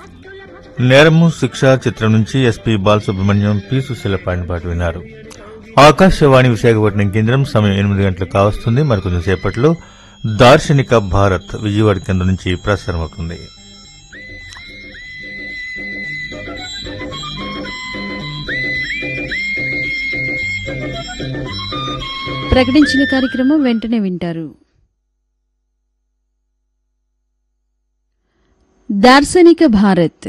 నేరము శిక్ష చిత్రం నుంచి ఎస్పీ బాలసుబ్రహ్మణ్యం పి సుశీల పాడిన పాట విన్నారు ఆకాశవాణి విశాఖపట్నం కేంద్రం సమయం ఎనిమిది గంటలకు కావస్తుంది మరికొంచెం సేపట్లో దార్శనిక భారత్ విజయవాడ కేంద్రం నుంచి ప్రసారం అవుతుంది ప్రకటించిన కార్యక్రమం వెంటనే వింటారు దార్శనిక భారత్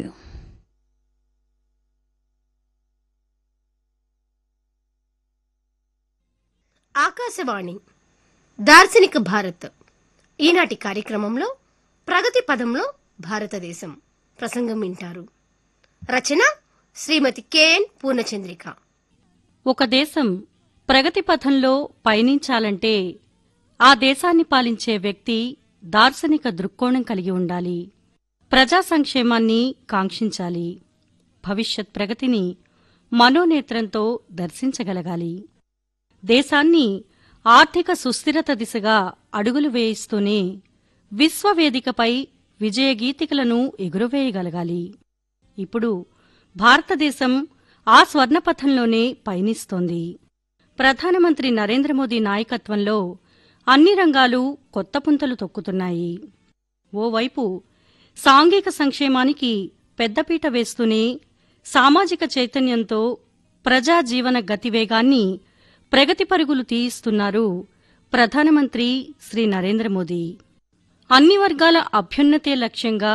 ఆకాశవాణి దార్శనిక భారత్ ఈనాటి కార్యక్రమంలో ప్రగతి పదంలో భారతదేశం ప్రసంగం వింటారు రచన శ్రీమతి కెఎన్ పూర్ణచంద్రిక ఒక దేశం ప్రగతి పథంలో పయనించాలంటే ఆ దేశాన్ని పాలించే వ్యక్తి దార్శనిక దృక్కోణం కలిగి ఉండాలి ప్రజా సంక్షేమాన్ని కాంక్షించాలి భవిష్యత్ ప్రగతిని మనోనేత్రంతో దర్శించగలగాలి దేశాన్ని ఆర్థిక సుస్థిరత దిశగా అడుగులు వేయిస్తూనే విశ్వవేదికపై విజయగీతికలను ఎగురవేయగలగాలి ఇప్పుడు భారతదేశం ఆ స్వర్ణపథంలోనే పయనిస్తోంది ప్రధానమంత్రి నరేంద్ర మోదీ నాయకత్వంలో అన్ని రంగాలు కొత్త పుంతలు తొక్కుతున్నాయి ఓవైపు సాంఘిక సంక్షేమానికి పెద్దపీట వేస్తూనే సామాజిక చైతన్యంతో ప్రజా జీవన గతివేగాన్ని ప్రగతి పరుగులు తీయిస్తున్నారు ప్రధానమంత్రి శ్రీ నరేంద్ర మోదీ అన్ని వర్గాల అభ్యున్నతే లక్ష్యంగా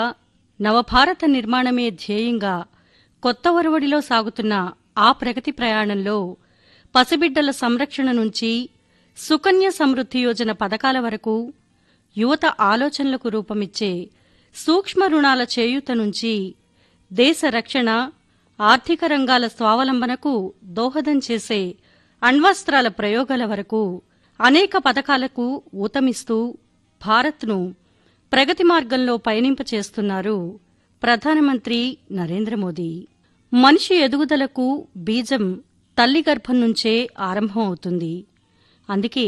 నవభారత నిర్మాణమే ధ్యేయంగా కొత్త ఒరవడిలో సాగుతున్న ఆ ప్రగతి ప్రయాణంలో పసిబిడ్డల సంరక్షణ నుంచి సుకన్య సమృద్ధి యోజన పథకాల వరకు యువత ఆలోచనలకు రూపమిచ్చే సూక్ష్మ రుణాల చేయూత నుంచి దేశ రక్షణ ఆర్థిక రంగాల స్వావలంబనకు దోహదం చేసే అణ్వస్త్రాల ప్రయోగాల వరకు అనేక పథకాలకు ఊతమిస్తూ భారత్ను ప్రగతి మార్గంలో పయనింపచేస్తున్నారు ప్రధానమంత్రి నరేంద్ర మోదీ మనిషి ఎదుగుదలకు బీజం తల్లి గర్భం నుంచే ఆరంభం అవుతుంది అందుకే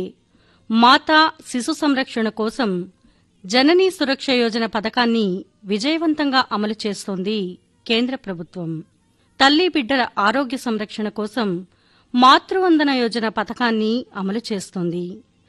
మాతా శిశు సంరక్షణ కోసం జననీ సురక్ష యోజన పథకాన్ని విజయవంతంగా అమలు చేస్తోంది కేంద్ర ప్రభుత్వం తల్లి బిడ్డల ఆరోగ్య సంరక్షణ కోసం మాతృవందన యోజన పథకాన్ని అమలు చేస్తోంది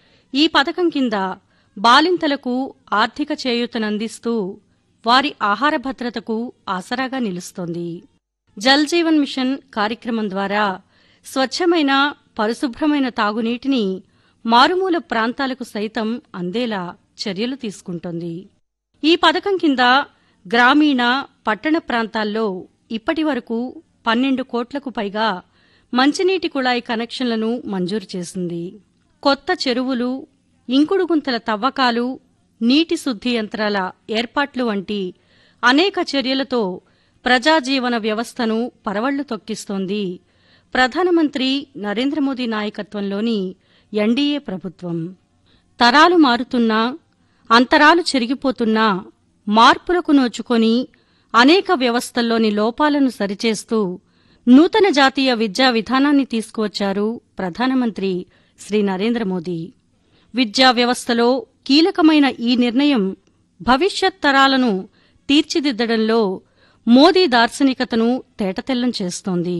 ఈ పథకం కింద బాలింతలకు ఆర్థిక చేయూతనందిస్తూ వారి ఆహార భద్రతకు ఆసరాగా నిలుస్తోంది జల్ జీవన్ మిషన్ కార్యక్రమం ద్వారా స్వచ్ఛమైన పరిశుభ్రమైన తాగునీటిని మారుమూల ప్రాంతాలకు సైతం అందేలా చర్యలు తీసుకుంటోంది ఈ పథకం కింద గ్రామీణ పట్టణ ప్రాంతాల్లో ఇప్పటి వరకు పన్నెండు కోట్లకు పైగా మంచినీటి కుళాయి కనెక్షన్లను మంజూరు చేసింది కొత్త చెరువులు ఇంకుడు గుంతల తవ్వకాలు నీటి శుద్ధి యంత్రాల ఏర్పాట్లు వంటి అనేక చర్యలతో ప్రజాజీవన వ్యవస్థను పరవళ్లు తొక్కిస్తోంది ప్రధానమంత్రి నరేంద్ర మోదీ నాయకత్వంలోని ఎన్డీఏ ప్రభుత్వం తరాలు మారుతున్నా అంతరాలు చెరిగిపోతున్నా మార్పులకు నోచుకొని అనేక వ్యవస్థల్లోని లోపాలను సరిచేస్తూ నూతన జాతీయ విద్యా విధానాన్ని తీసుకువచ్చారు ప్రధానమంత్రి శ్రీ నరేంద్ర మోదీ విద్యా వ్యవస్థలో కీలకమైన ఈ నిర్ణయం భవిష్యత్ తరాలను తీర్చిదిద్దడంలో మోదీ దార్శనికతను తేటతెల్లం చేస్తోంది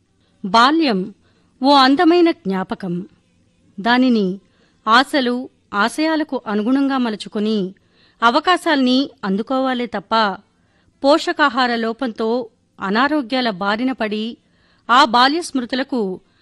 బాల్యం ఓ అందమైన జ్ఞాపకం దానిని ఆశలు ఆశయాలకు అనుగుణంగా మలుచుకుని అవకాశాల్ని అందుకోవాలే తప్ప పోషకాహార లోపంతో అనారోగ్యాల బారిన పడి ఆ బాల్య స్మృతులకు